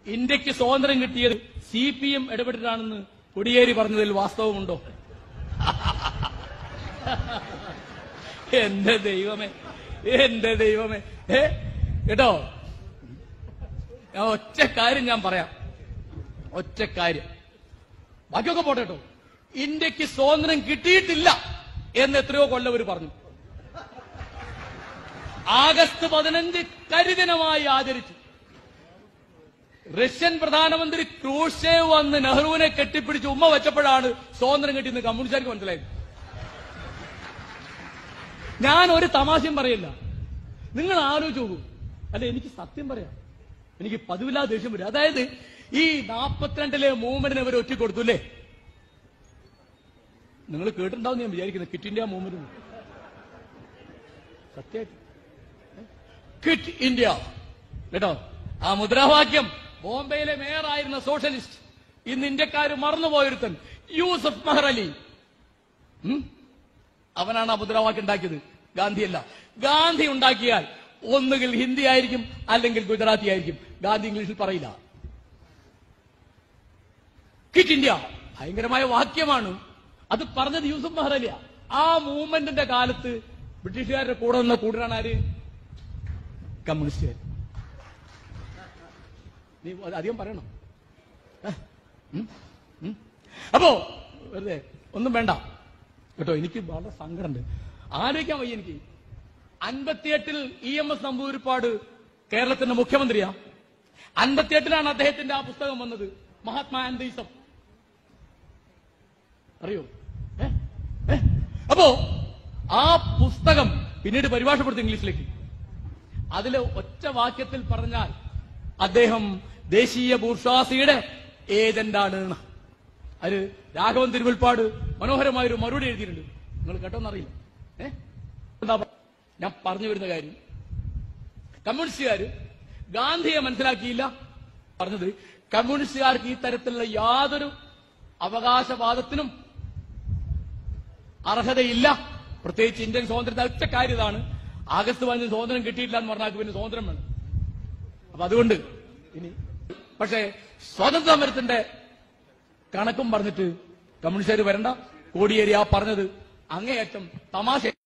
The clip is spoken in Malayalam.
ഇന്ത്യക്ക് സ്വാതന്ത്ര്യം കിട്ടിയത് സി പി എം ഇടപെട്ടിട്ടാണെന്ന് കൊടിയേരി പറഞ്ഞതിൽ വാസ്തവമുണ്ടോ എന്റെ ദൈവമേ എന്റെ ദൈവമേ ഏ കേട്ടോ ഞാൻ ഒറ്റ കാര്യം ഞാൻ പറയാം ഒറ്റ കാര്യം ബാക്കിയൊക്കെ പോട്ടെ കേട്ടോ ഇന്ത്യക്ക് സ്വാതന്ത്ര്യം കിട്ടിയിട്ടില്ല എന്ന് എത്രയോ കൊല്ലവർ പറഞ്ഞു ആഗസ്റ്റ് പതിനഞ്ച് കരിദിനമായി ആചരിച്ചു റഷ്യൻ പ്രധാനമന്ത്രി ക്രൂഷേവ് വന്ന് നെഹ്റുവിനെ കെട്ടിപ്പിടിച്ച് ഉമ്മ വെച്ചപ്പോഴാണ് സ്വാതന്ത്ര്യം കിട്ടിയെന്ന് കമ്മ്യൂണിസ്റ്റുകാർക്ക് മനസ്സിലായത് ഞാൻ ഒരു തമാശയും പറയില്ല നിങ്ങൾ ആലോചിച്ച് നോക്കൂ അല്ല എനിക്ക് സത്യം പറയാം എനിക്ക് പതിവില്ലാതെ ദേഷ്യം വരും അതായത് ഈ നാപ്പത്തിരണ്ടിലെ മൂവ്മെന്റിനെ അവർ ഒറ്റ കൊടുത്തു അല്ലേ നിങ്ങൾ കേട്ടിട്ടുണ്ടാവും ഞാൻ വിചാരിക്കുന്നത് കിറ്റ് ഇന്ത്യ മൂവ്മെന്റ് സത്യമായിട്ട് ക്വിറ്റ് ഇന്ത്യ കേട്ടോ ആ മുദ്രാവാക്യം ബോംബെയിലെ മേയറായിരുന്ന സോഷ്യലിസ്റ്റ് ഇന്ന് ഇന്ത്യക്കാർ മറന്നുപോയൊരുത്തൻ യൂസഫ് മെഹർ അലി ഉം? അവനാണ് ആ മുദ്രാവാക്യം ഉണ്ടാക്കിയത് ഗാന്ധിയല്ല ഗാന്ധി ഉണ്ടാക്കിയാൽ ഒന്നുകിൽ ഹിന്ദി ആയിരിക്കും അല്ലെങ്കിൽ ഗുജറാത്തി ആയിരിക്കും ഗാന്ധി ഇംഗ്ലീഷിൽ പറയില്ല ക്വിറ്റ് ഇന്ത്യ ഭയങ്കരമായ വാക്യമാണ് അത് പറഞ്ഞത് യൂസഫ് മെഹർ അലിയ ആ മൂവ്മെന്റിന്റെ കാലത്ത് ബ്രിട്ടീഷുകാരുടെ കൂടെ നിന്ന കൂട്ടരാണ് ആര് കമ്മ്യൂണിസ്റ്റുകാർ നീ അത് അധികം പറയണം ഏ? ഉം? ഉം? അപ്പോ വെറുതെ ഒന്നും വേണ്ട കേട്ടോ എനിക്ക് വളരെ സങ്കടമുണ്ട് ആലോചിക്കാൻ വയ്യ എനിക്ക് അൻപത്തിയെട്ടിൽ ഇ എം എസ് നമ്പൂരിപ്പാട് കേരളത്തിന്റെ മുഖ്യമന്ത്രിയാ അൻപത്തിയെട്ടിലാണ് അദ്ദേഹത്തിന്റെ ആ പുസ്തകം വന്നത് മഹാത്മാ ആൻഡീസം അറിയോ ഏ? ഏ? അപ്പോ ആ പുസ്തകം പിന്നീട് പരിഭാഷപ്പെടുത്തി ഇംഗ്ലീഷിലേക്ക് അതില് ഒറ്റ വാക്യത്തിൽ പറഞ്ഞാൽ അദ്ദേഹം ദേശീയ ബൂർഷാസിയുടെ ഏജന്റാണ് എന്ന്. അത് രാഘവൻ തിരുവൽപ്പാട് മനോഹരമായ ഒരു മറുപടി എഴുതിയിട്ടുണ്ട് നിങ്ങൾ കേട്ടോന്നറിയില്ല ഏ എന്താ പ- ഞാൻ പറഞ്ഞു വരുന്ന കാര്യം കമ്മ്യൂണിസ്റ്റുകാര് ഗാന്ധിയെ മനസ്സിലാക്കിയില്ല പറഞ്ഞത് കമ്മ്യൂണിസ്റ്റുകാർക്ക് ഈ തരത്തിലുള്ള യാതൊരു അവകാശവാദത്തിനും അർഹതയില്ല പ്രത്യേകിച്ച് ഇന്ത്യൻ സ്വാതന്ത്ര്യത്തെ ഒറ്റ കാര്യം ഇതാണ് ആഗസ്റ്റ് പതിനഞ്ച് സ്വാതന്ത്ര്യം കിട്ടിയിട്ടില്ല എന്ന് പറഞ്ഞാൽ പിന്നെ സ്വാതന്ത്ര്യം വേണം അപ്പൊ അതുകൊണ്ട് ഇനി പക്ഷേ സ്വാതന്ത്ര്യ സമരത്തിന്റെ കണക്കും പറഞ്ഞിട്ട് കമ്മ്യൂണിസ്റ്റുകാർ വരണ്ട കോടിയേരി ആ പറഞ്ഞത് അങ്ങേയറ്റം തമാശ